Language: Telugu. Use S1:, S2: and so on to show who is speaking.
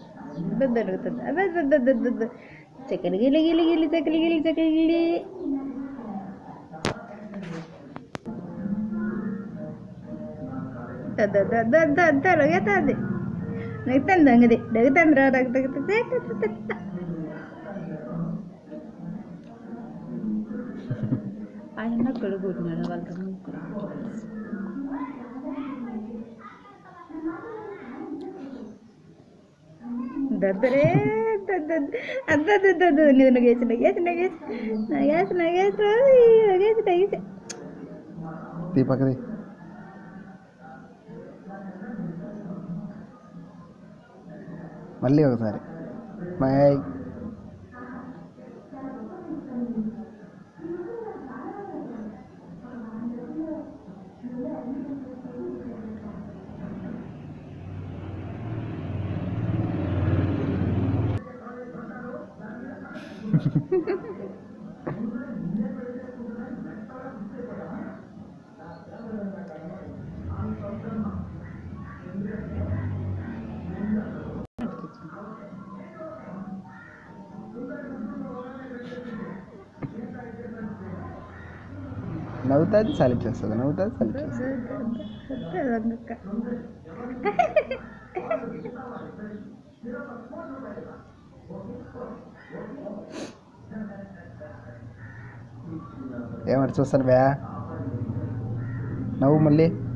S1: దొరుకుతుంది అదే దొద్దు చక్కలు గిలి గిలి గిలి చక్కలు గిలి చక్కలు గిలి దొరుకుతుంది నగుతుంది దొంగది దొరుకుతుంది రా దొరుకుతుంది ఆయన కొడుకు పుట్టినాడు వాళ్ళతో దద్దరే అద్దద్దద్దు నీవు నగేసి నగేసి నగేసి నగేసి నగేసి నగేసి నగేసి
S2: తీ పక్కది మళ్ళీ ఒకసారి మై నవ్వుతుంది సలిప్ చేస్తుంది నవ్వుతుంది సలిప్ చేస్తుంది ఏమంటే చూస్తాను బే నవ్వు మళ్ళీ